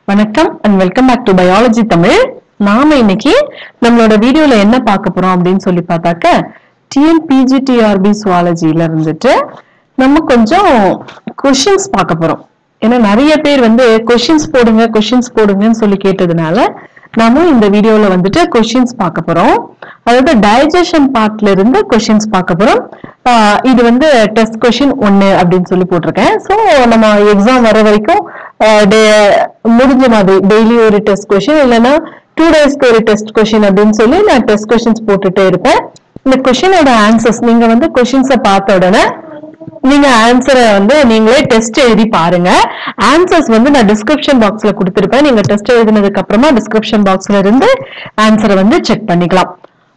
வணக்கம் and welcome back to biology Tamil நாம இன்னைக்கு நம்மளோட வீடியோல என்ன பார்க்க போறோம் அப்படின்னு சொல்லி பார்த்தாக்க டிஎன்பிஜிடிஆர்பி சுவாலஜில இருந்துட்டு நம்ம கொஞ்சம் கொஷின்ஸ் பார்க்க போறோம் ஏன்னா நிறைய பேர் வந்து கொஷின்ஸ் போடுங்க கொஷின்ஸ் போடுங்கன்னு சொல்லி கேட்டதுனால நாம இந்த வீடியோல வந்துட்டு கொஷின்ஸ் பார்க்க போறோம் அதாவது டைஜஷன் பார்ட்ல இருந்து கொஷின்ஸ் பார்க்க போறோம் ஆஹ் இது வந்து டெஸ்ட் கொஷின் ஒன்னு அப்படின்னு சொல்லி போட்டிருக்கேன் ஸோ நம்ம எக்ஸாம் வர வரைக்கும் ஆஹ் டே- முடிஞ்ச மாதிரி டெய்லி ஒரு டெஸ்ட் கொஷின் இல்லைன்னா டூ டேஸ்க்கு ஒரு டெஸ்ட் கொஷின் அப்படின்னு சொல்லி நான் டெஸ்ட் கொஷின்ஸ் போட்டுட்டே இருப்பேன் இந்த கொஷினோட ஆன்சர்ஸ் நீங்க வந்து கொஷின்ஸை பார்த்த உடனே நீங்க ஆன்சரை வந்து நீங்களே டெஸ்ட் எழுதி பாருங்க ஆன்சர்ஸ் வந்து நான் டிஸ்கிரிப்ஷன் பாக்ஸ்ல கொடுத்திருப்பேன் நீங்க டெஸ்ட் எழுதினதுக்கு அப்புறமா டிஸ்கிரிப்ஷன் பாக்ஸ்ல இருந்து ஆன்சரை வந்து செக் பண்ணிக்கலாம்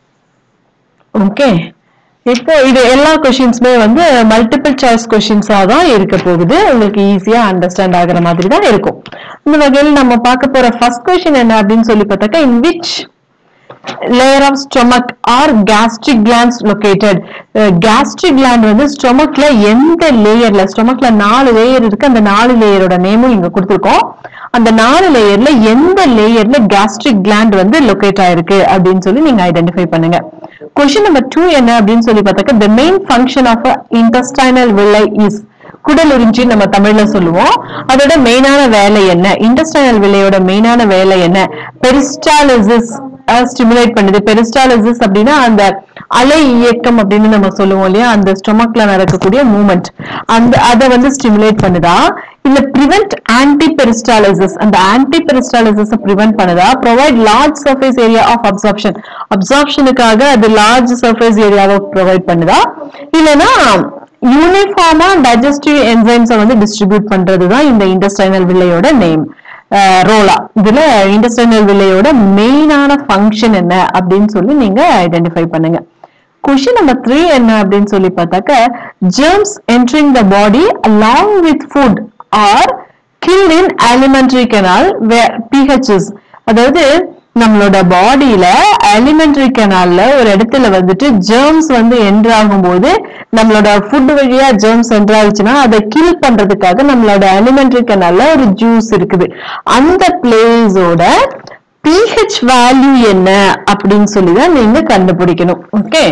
ஓகே இப்போ இது எல்லா கொஷின்ஸுமே வந்து மல்டிபிள் சாய்ஸ் கொஷின்ஸா தான் இருக்க போகுது உங்களுக்கு ஈஸியா அண்டர்ஸ்டாண்ட் ஆகுற மாதிரி தான் இருக்கும் இந்த வகையில் நம்ம பார்க்க போற ஃபர்ஸ்ட் கொஷின் என்ன அப்படின்னு சொல்லி பார்த்தாக்கா in which layer of stomach are gastric glands located gastric gland வந்து ஸ்டொமக்ல எந்த லேயர்ல ஸ்டொமக்ல நாலு லேயர் இருக்கு அந்த நாலு லேயரோட நேமும் இங்க கொடுத்துருக்கோம் அந்த நாலு லேயர்ல எந்த லேயர்ல கேஸ்ட்ரிக் gland வந்து லொகேட் ஆயிருக்கு அப்படின்னு சொல்லி நீங்க ஐடென்டிஃபை பண்ணுங்க கொஸ்டின் நம்பர் டூ என்ன அப்படின்னு சொல்லி பார்த்தாக்க the main function of a intestinal villi is குடல் உறிஞ்சி நம்ம தமிழ்ல சொல்லுவோம் அதோட மெயினான வேலை என்ன இன்டஸ்டைனல் விலையோட மெயினான வேலை என்ன பெரிஸ்டாலிசிஸ் ஸ்டிமுலேட் பண்ணுது பெரிஸ்டாலிசிஸ் அப்படின்னா அந்த அலை இயக்கம் அப்படின்னு நம்ம சொல்லுவோம் இல்லையா அந்த ஸ்டொமக்ல நடக்கக்கூடிய மூமெண்ட் அந்த அதை வந்து ஸ்டிமுலேட் பண்ணுதா இல்ல பிரிவென்ட் ஆன்டி பெரிஸ்டாலிசிஸ் அந்த ஆன்டி பெரிஸ்டாலிசிஸ் பிரிவென்ட் பண்ணுதா provide large surface area of absorption அப்சார்ப்ஷனுக்காக அது லார்ஜ் சர்ஃபேஸ் ஏரியாவை ப்ரொவைட் பண்ணுதா இல்லைன்னா யூனிஃபார்மா டைஜஸ்டிவ் என்சைம்ஸை வந்து டிஸ்ட்ரிபியூட் பண்றது தான் இந்த இண்டஸ்ட்ரைனல் வில்லையோட நேம் ரோலா இதுல இண்டஸ்ட்ரைனல் வில்லையோட மெயினான ஃபங்க்ஷன் என்ன அப்படின்னு சொல்லி நீங்க ஐடென்டிஃபை பண்ணுங்க கொஷின் நம்பர் த்ரீ என்ன அப்படின்னு சொல்லி பார்த்தாக்க germs entering the body along with food are killed in alimentary canal where pHs அதாவது நம்மளோட பாடியில alimentary canalல ஒரு இடத்துல வந்துட்டு germs வந்து என்ட்ரு ஆகும்போது நம்மளோட ஃபுட் வழியா germs என்ட்ரு ஆயிடுச்சுன்னா அதை கில் பண்றதுக்காக நம்மளோட alimentary canalல ஒரு ஜூஸ் இருக்குது அந்த பிளேஸோட pH வேல்யூ என்ன அப்படின்னு சொல்லி தான் நீங்க கண்டுபிடிக்கணும் okay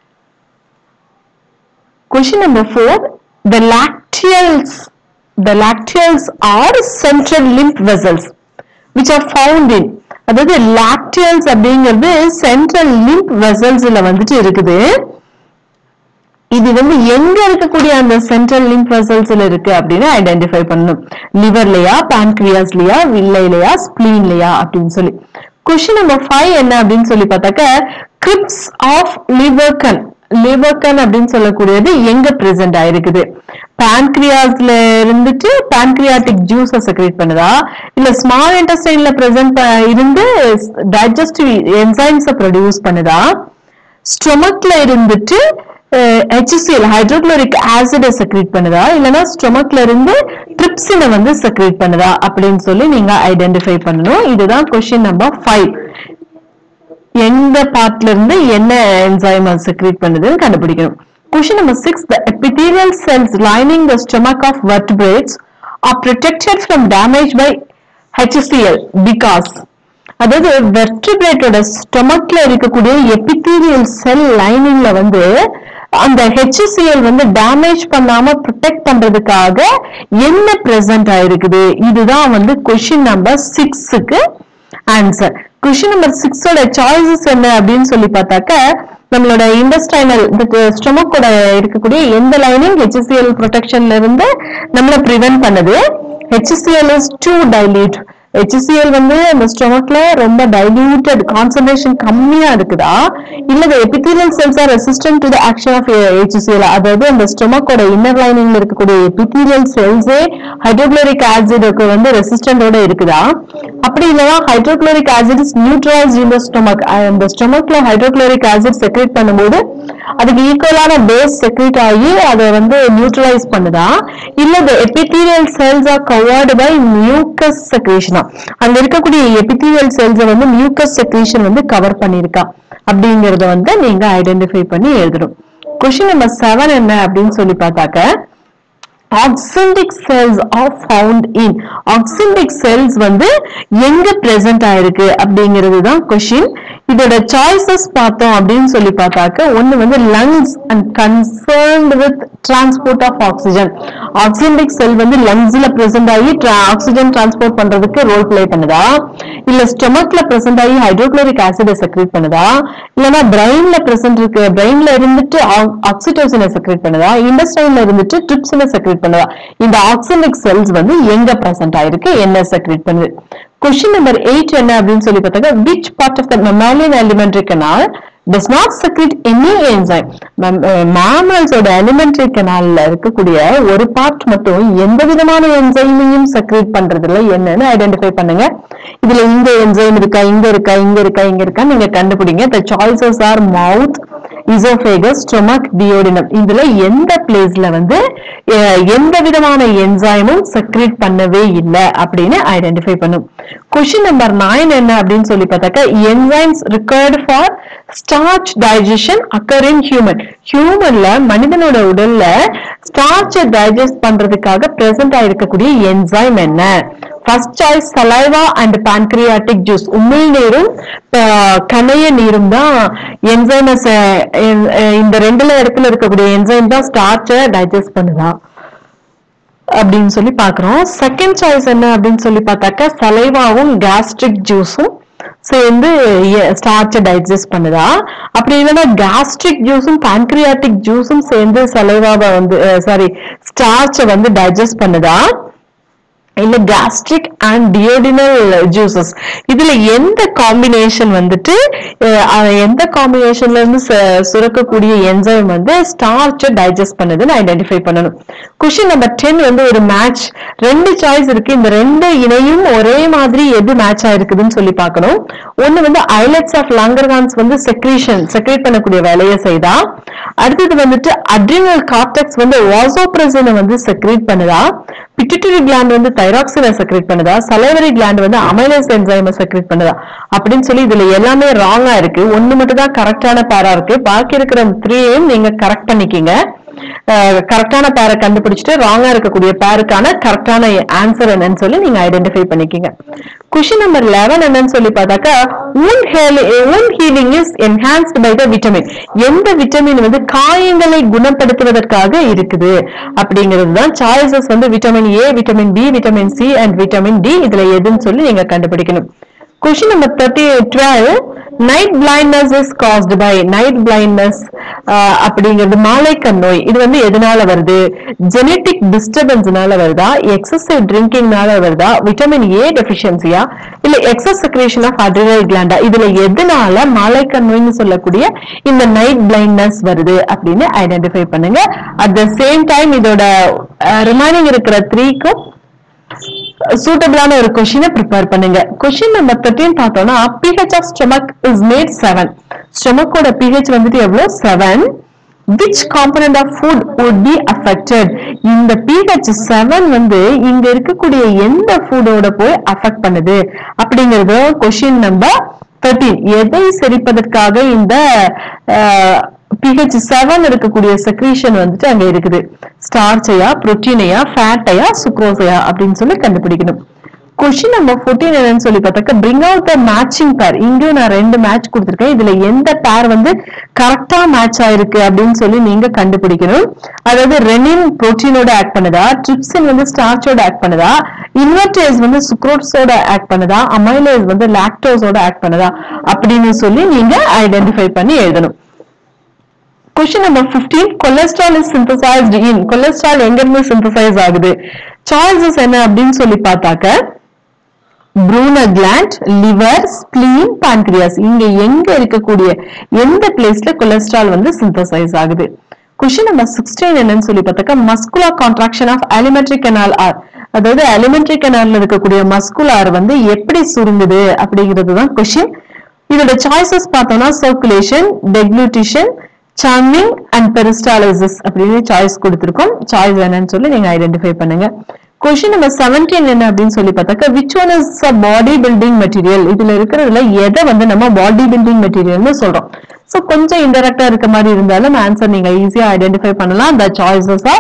Question number four, the lacteals, the lacteals are central lymph vessels which are found in அதாவது lacteals அப்படிங்கிறது central lymph vesselsல வந்துட்டு இருக்குது இது வந்து எங்க இருக்கக்கூடிய அந்த சென்ட்ரல் லிம்ப் வெசல்ஸ்ல இருக்கு அப்படின்னு ஐடென்டிஃபை பண்ணணும் லிவர்லயா பான்கிரியாஸ்லயா வில்லைலயா ஸ்பிளீன்லயா அப்படின்னு சொல்லி கொஸ்டின் நம்பர் ஃபைவ் என்ன அப்படின்னு சொல்லி பார்த்தாக்க கிரிப்ஸ் ஆஃப் லிவர்கன் லிவர்கன் அப்படின்னு சொல்லக்கூடியது எங்க பிரசன்ட் ஆயிருக்குது பான்கிரியாஸ்ல இருந்துட்டு பான்கிரியாட்டிக் ஜூஸை செக்ரேட் பண்ணுதா இல்ல ஸ்மால் இன்டெஸ்டைன்ல பிரசன்ட் இருந்து டைஜஸ்டிவ் என்சைம்ஸை ப்ரொடியூஸ் பண்ணுதா ஸ்டொமக்ல இருந்துட்டு ஹெச்சிசிஎல் ஹைட்ரோக்ளோரிக் ஆசிட செக்ரேட் பண்ணுதா இல்லைன்னா ஸ்டொமக்ல இருந்து ட்ரிப்சினை வந்து செக்ரேட் பண்ணுதா அப்படின்னு சொல்லி நீங்க ஐடென்டிஃபை பண்ணணும் இதுதான் கொஸ்டின் நம்பர் ஃபைவ் எந்த பார்ட்ல இருந்து என்ன என்சைம் செக்ரேட் பண்ணுதுன்னு கண்டுபிடிக்கணும் question number six the epithelial cells lining the stomach of vertebrates are protected from damage by HCl because அதாவது வெர்டிபிரேட்டோட ஸ்டொமக்ல இருக்கக்கூடிய எபித்தீரியல் செல் லைனிங்ல வந்து அந்த HCl வந்து டேமேஜ் பண்ணாம ப்ரொடெக்ட் பண்றதுக்காக என்ன பிரசன்ட் ஆயிருக்குது இதுதான் வந்து கொஸ்டின் நம்பர் சிக்ஸுக்கு ஆன்சர் கொஸ்டின் நம்பர் சிக்ஸோட சாய்ஸஸ் என்ன அப்படின்னு சொல்லி பார்த்தாக்க நம்மளோட இண்டஸ்டைனல் ஸ்டொமக்கோட இருக்கக்கூடிய எந்த லைனிங் ஹெச்சிசிஎல் ப்ரொடெக்ஷன்ல இருந்து நம்மள ப்ரிவென்ட் பண்ணுது HCL is too dilute HCl வந்து அந்த ஸ்டொமக்ல ரொம்ப டைல்யூட்டட் கான்சன்ட்ரேஷன் கம்மியா இருக்குதா இல்ல the epithelial cells are resistant to the action of HCl அதாவது அந்த ஸ்டொமக்கோட இன்னர் லைனிங்ல இருக்கக்கூடிய epithelial cells ஹைட்ரோக்ளோரிக் ஆசிடுக்கு வந்து ரெசிஸ்டன்டோட இருக்குதா அப்படி இல்லைன்னா hydrochloric acid is neutralise in the stomach அந்த ஸ்டொமக்ல ஹைட்ரோக்ளோரிக் ஆசிட் செக்ரேட் பண்ணும்போது அதுக்கு ஈக்குவலான பேஸ் செக்ரேட் ஆகி அதை வந்து நியூட்ரலைஸ் பண்ணுதா இல்ல the epithelial cells are covered by mucus secretion அங்க இருக்கக்கூடிய epithelial cells வந்து mucus secretion வந்து கவர் பண்ணிருக்கா அப்படிங்கறத வந்து நீங்க ஐடென்டிஃபை பண்ணி எழுதணும் கொஸ்டின் நம்பர் செவன் என்ன அப்படின்னு சொல்லி பார்த்தாக்க oxyntic cells are found in oxyntic cells வந்து எங்க பிரசன்ட் ஆயிருக்கு அப்படிங்கிறது தான் கொஷின் இதோட சாய்ஸஸ் பார்த்தோம் அப்படின்னு சொல்லி பார்த்தாக்க ஒன்னு வந்து lungs and concerned with transport of oxygen oxyntic cell வந்து லங்ஸ்ல பிரசன்ட் ஆகி ஆக்சிஜன் டிரான்ஸ்போர்ட் பண்றதுக்கு ரோல் ப்ளே பண்ணுதா இல்ல ஸ்டொமக்ல பிரசன்ட் ஆகி ஹைட்ரோக்ளோரிக் ஆசிடை செக்ரேட் பண்ணுதா இல்லனா பிரெயின்ல பிரசன்ட் இருக்கு பிரெயின்ல இருந்துட்டு ஆக்சிடோசினை செக்ரேட் பண்ணுதா இண்டஸ்ட்ரைன்ல இருந்துட்டு ட்ரிப்சினை செக்ரேட் பண்ணுதா இந்த ஆக்சினிக் செல்ஸ் வந்து எங்க பிரசன்ட் ஆயிருக்கு என்ன செக்ரேட் பண்ணுது கொஸ்டின் நம்பர் எயிட் என்ன அப்படின்னு சொல்லி பார்த்தாக்க which part of the mammalian alimentary canal does not secrete any enzyme மேமல்ஸோட எலிமெண்ட்ரி கனால்ல இருக்கக்கூடிய ஒரு பார்ட் மட்டும் எந்த விதமான என்சைமையும் செக்ரேட் பண்றது இல்ல என்னன்னு ஐடென்டிஃபை பண்ணுங்க இதுல இங்க என்சைம் இருக்கா இங்க இருக்கா இங்க இருக்கா இங்க இருக்கா நீங்க கண்டுபிடிங்க the choices are mouth oesophagus stomach duodenum இதுல எந்த பிளேஸ்ல வந்து அஹ், எந்த விதமான என்சைமும் செக்ரேட் பண்ணவே இல்லை அப்படின்னு ஐடென்டிஃபை பண்ணும் கொஸ்டின் நம்பர் நைன் என்ன அப்படின்னு சொல்லி பார்த்தாக்க enzymes required for starch digestion occur in human ஹியூமன்ல மனிதனோட உடல்ல ஸ்டார்ச்சை டைஜஸ்ட் பண்றதுக்காக பிரசன்ட் ஆயிருக்கக்கூடிய என்சைம் என்ன first choice saliva and pancreatic juice உமிழ் நீரும் அஹ், கணைய நீரும் தான் என்சைமஸ் இந்த ரெண்டுல இடத்துல இருக்கக்கூடிய என்சைம் தான் ஸ்டார்ச்சை டைஜஸ்ட் பண்ணுதா அப்படின்னு சொல்லி பாக்குறோம் செகண்ட் சாய்ஸ் என்ன அப்படின்னு சொல்லி பார்த்தாக்க சலைவாவும் கேஸ்ட்ரிக் ஜூஸும் சேர்ந்து ஸ்டார்ச்சை டைஜஸ்ட் பண்ணுதா அப்படி இல்லைன்னா கேஸ்ட்ரிக் ஜூஸும் pancreatic ஜூஸும் சேர்ந்து சலைவாவை வந்து சாரி ஸ்டார்ச்சை வந்து டைஜஸ்ட் பண்ணுதா இல்ல கேஸ்ட்ரிக் அண்ட் டியோடினல் ஜூசஸ் இதுல எந்த காம்பினேஷன் வந்துட்டு அஹ், அஹ், எந்த காம்பினேஷன்ல இருந்து சு- சுரக்கக்கூடிய என்சைம் வந்து ஸ்டார்ச்சை டைஜஸ்ட் பண்ணுதுன்னு ஐடென்டிஃபை பண்ணணும் கொஸ்டின் நம்பர் டென் வந்து ஒரு மேட்ச் ரெண்டு சாய்ஸ் இருக்கு இந்த ரெண்டு இணையும் ஒரே மாதிரி எது மேட்ச் ஆயிருக்குதுன்னு சொல்லி பார்க்கணும் ஒண்ணு வந்து ஐலட்ஸ் ஆஃப் லாங்கர்கான்ஸ் வந்து செக்ரீஷன் செக்ரேட் பண்ணக்கூடிய வேலையை செய்தா அடுத்தது வந்துட்டு அட்ரினல் கார்டெக்ஸ் வந்து வாசோப்ரசினை வந்து செக்ரேட் பண்ணுதா பிட்டுட்டரி கிளாண்ட் வந்து தைராக்சினை செக்ரேட் பண்ணுதா சலைவரி கிளாண்ட் வந்து அமைலஸ் என்சைமை செக்ரேட் பண்ணுதா அப்படின்னு சொல்லி இதுல எல்லாமே ராங்கா இருக்கு ஒண்ணு மட்டும் தான் கரெக்டான பேரா இருக்கு பாக்கி இருக்கிற த்ரீயும் நீங்க கரெக்ட் பண்ணிக்கீங்க கரெக்டான பேரை கண்டுபிடிச்சிட்டு ராங்கா இருக்கக்கூடிய பேருக்கான கரெக்டான ஆன்சர் என்னன்னு சொல்லி நீங்க ஐடென்டிஃபை பண்ணிக்கீங்க கொஷின் நம்பர் லெவன் என்னன்னு சொல்லி பார்த்தாக்கா wound healing wound healing is enhanced by the vitamin எந்த விட்டமின் வந்து காயங்களை குணப்படுத்துவதற்காக இருக்குது அப்படிங்கிறது தான் சாய்ஸஸ் வந்து vitamin A vitamin B vitamin C and vitamin D இதுல எதுன்னு சொல்லி நீங்க கண்டுபிடிக்கணும் question number thirty twelve night blindness is caused by night blindness அப்படிங்கிறது மாலைக்கண் நோய் இது வந்து எதனால வருது ஜெனட்டிக் டிஸ்டர்பன்ஸ்னால வருதா எக்ஸசிவ் ட்ரிங்கிங்னால வருதா விட்டமின் ஏ டெஃபிஷியன்சியா இல்ல எக்ஸஸ் செக்ரேஷன் ஆஃப் அட்ரினல் கிளாண்டா இதுல எதனால மாலைக்கண் நோய்னு சொல்லக்கூடிய இந்த நைட் பிளைண்ட்னஸ் வருது அப்படின்னு ஐடென்டிஃபை பண்ணுங்க அட் த சேம் டைம் இதோட ரிமைனிங் இருக்கிற த்ரீக்கும் சூட்டபிளான ஒரு கொஸ்டினை ப்ரிப்பேர் பண்ணுங்க கொஸ்டின் நம்பர் தேர்ட்டின் பார்த்தோம்னா PH of stomach is made seven ஸ்டொமக்கோட பிஹெச் வந்துட்டு எவ்வளவு seven which component of food would be affected இந்த pH 7 வந்து இங்க இருக்கக்கூடிய எந்த ஃபுட்டோட போய் அஃபெக்ட் பண்ணுது அப்படிங்கிறது கொஸ்டின் நம்பர் 13 எதை செரிப்பதற்காக இந்த பிஹெச் செவன் இருக்கக்கூடிய செக்ரீஷன் வந்துட்டு அங்க இருக்குது ஸ்டார்ச்சையா புரோட்டீனையா ஃபேட்டையா சுக்ரோசையா அப்படின்னு சொல்லி கண்டுபிடிக்கணும் கொஸ்டின் நம்பர் 14 என்னன்னு சொல்லி பார்த்தாக்க பிரிங் அவுட் த மேட்சிங் பேர் இங்கேயும் நான் ரெண்டு மேட்ச் கொடுத்துருக்கேன் இதுல எந்த பேர் வந்து கரெக்டா மேட்ச் ஆயிருக்கு அப்படின்னு சொல்லி நீங்க கண்டுபிடிக்கணும் அதாவது ரெனின் புரோட்டீனோட ஆக்ட் பண்ணுதா ட்ரிப்சின் வந்து ஸ்டார்ச்சோட ஆக்ட் பண்ணுதா இன்வெர்டேஸ் வந்து சுக்ரோட்ஸோட ஆக்ட் பண்ணுதா அமைலேஸ் வந்து லாக்டோஸோட ஆக்ட் பண்ணுதா அப்படின்னு சொல்லி நீங்க ஐடென்டிஃபை பண்ணி எழுதணும் question number 15 cholesterol is synthesised in cholesterol எங்க இருந்து சிந்தசைஸ் ஆகுது சாய்ஸஸ் என்ன அப்படின்னு சொல்லி பார்த்தாக்க Brunner gland liver spleen pancreas இங்க எங்க இருக்கக்கூடிய எந்த பிளேஸ்ல கொலஸ்ட்ரால் வந்து சிந்தசைஸ் ஆகுது கொஸ்டின் நம்பர் சிக்ஸ்டீன் என்னன்னு சொல்லி பார்த்தாக்க muscular contraction of alimentary canal are அதாவது அலிமெண்ட்ரி கனால்ல இருக்கக்கூடிய மஸ்குலார் வந்து எப்படி சுருங்குது அப்படிங்கிறது தான் கொஸ்டின் இதோட சாய்ஸஸ் பார்த்தோம்னா circulation deglutition churning and peristalsis அப்படின்னு சாய்ஸ் கொடுத்திருக்கோம் சாய்ஸ் என்னன்னு சொல்லி நீங்க ஐடென்டிஃபை பண்ணுங்க கொஸ்டின் நம்பர் 17 என்ன அப்படின்னு சொல்லி பார்த்தாக்க which one is a body building material இதுல இருக்கிறதுல எதை வந்து நம்ம பாடி பில்டிங் மெட்டீரியல்னு சொல்றோம் சோ கொஞ்சம் இன்டெரக்டா இருக்க மாதிரி இருந்தாலும் ஆன்சர் நீங்க ஈஸியா ஐடென்டிஃபை பண்ணலாம் the choices are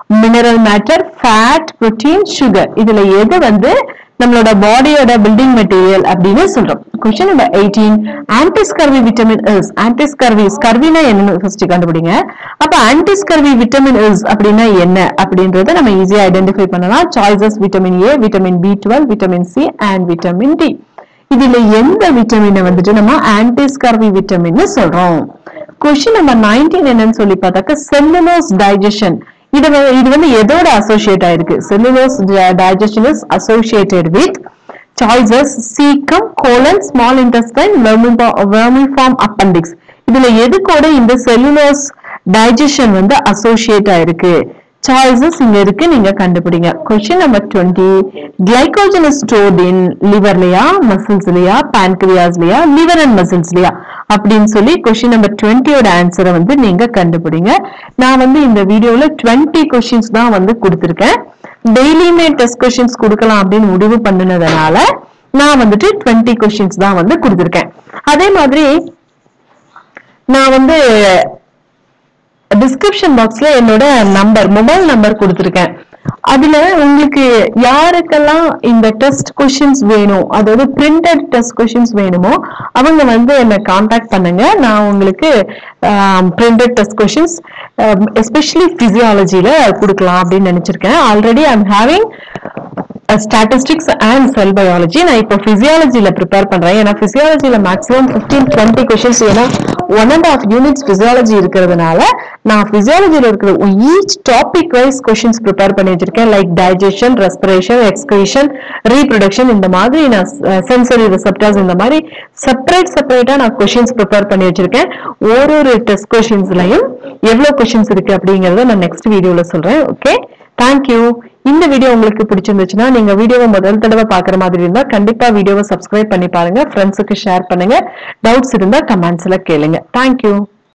mineral matter fat protein sugar இதுல எது வந்து நம்மளோட பாடியோட பில்டிங் மெட்டீரியல் அப்படின்னு சொல்றோம் question number eighteen antiscurvy vitamin is antiscurvy ஸ்கர்வினா என்னன்னு ஃபர்ஸ்ட் கண்டுபிடிங்க அப்ப ஆன்டிஸ்கர்வி விட்டமின் இஸ் அப்படின்னா என்ன அப்படின்றத நம்ம ஈஸியா ஐடென்டிஃபை பண்ணலாம் choices vitamin A vitamin B twelve vitamin C and vitamin D இதுல எந்த விட்டமினை வந்துட்டு நம்ம ஆன்டிஸ்கர்வி விட்டமின் சொல்றோம் கொஸ்டின் நம்பர் நைன்டீன் என்னன்னு சொல்லி பார்த்தாக்க செல்லுலோஸ் டைஜஷன் இது வந்து- இது வந்து எதோட அசோசியேட் ஆயிருக்கு cellulose digestion is associated with choices caecum colon small intestine vermiform appendix இதுல எது கூட இந்த செல்லுலோஸ் டைஜஷன் வந்து அசோசியேட் ஆயிருக்கு சாய்ஸஸ் இங்க இருக்கு நீங்க கண்டுபிடிங்க question number twenty glycogen is stored in லிவர்லயா மசில்ஸ்லயா பான்கிரியாஸ்லயா லிவர் அண்ட் மசில்ஸ்லயா அப்படின்னு சொல்லி கொஸ்டின் நம்பர் டுவெண்ட்டியோட ஆன்சரை வந்து நீங்க கண்டுபிடிங்க நான் வந்து இந்த வீடியோல டுவெண்ட்டி கொஸ்டின்ஸ் தான் வந்து கொடுத்துருக்கேன் டெய்லியுமே டெஸ்ட் கொஸ்டின்ஸ் கொடுக்கலாம் அப்படின்னு முடிவு பண்ணுனதுனால நான் வந்துட்டு டுவெண்ட்டி கொஸ்டின்ஸ் தான் வந்து கொடுத்துருக்கேன் அதே மாதிரி நான் வந்து டிஸ்கிரிப்ஷன் பாக்ஸ்ல என்னோட நம்பர் மொபைல் நம்பர் கொடுத்துருக்கேன் அதுல உங்களுக்கு யாருக்கெல்லாம் இந்த டெஸ்ட் கொஷின்ஸ் வேணும் அதாவது பிரிண்டட் டெஸ்ட் கொஷின்ஸ் வேணுமோ அவங்க வந்து என்னை காண்டாக்ட் பண்ணுங்க நான் உங்களுக்கு பிரிண்டட் டெஸ்ட் கொஷின்ஸ் எஸ்பெஷலி பிசியாலஜில கொடுக்கலாம் அப்படின்னு நினைச்சிருக்கேன் already I'm having statistics and cell biology நான் இப்போ பிசியாலஜில ப்ரிப்பேர் பண்றேன் ஏன்னா பிசியாலஜில மேக்ஸிமம் 15 டுவெண்ட்டி கொஷின்ஸ் ஏன்னா one and half units physiology இருக்கிறதுனால நான் பிசியாலஜில இருக்கிற each topic wise questions prepare பண்ணி வச்சிருக்கேன் like digestion respiration excretion reproduction இந்த மாதிரி நான் சென்சரி ரிசெப்டர்ஸ் இந்த மாதிரி செப்பரேட் செப்பரேட்டா நான் கொஷின்ஸ் ப்ரிப்பேர் பண்ணி வச்சிருக்கேன் ஒரு ஒரு டெஸ்ட் கொஷின்ஸ்லயும் எவ்வளவு கொஷின்ஸ் இருக்கு அப்படிங்கறத நான் நெக்ஸ்ட் வீடியோல சொல்றேன் ஓகே தேங்க்யூ இந்த வீடியோ உங்களுக்கு பிடிச்சிருந்துச்சுன்னா நீங்க வீடியோவை முதல் தடவை பாக்குற மாதிரி இருந்தா கண்டிப்பா வீடியோவை சப்ஸ்கிரைப் பண்ணி பாருங்க ஃப்ரெண்ட்ஸுக்கு ஷேர் பண்ணுங்க டவுட்ஸ் இருந்தா கமெண்ட்ஸ்ல கேளுங்க தேங்க்யூ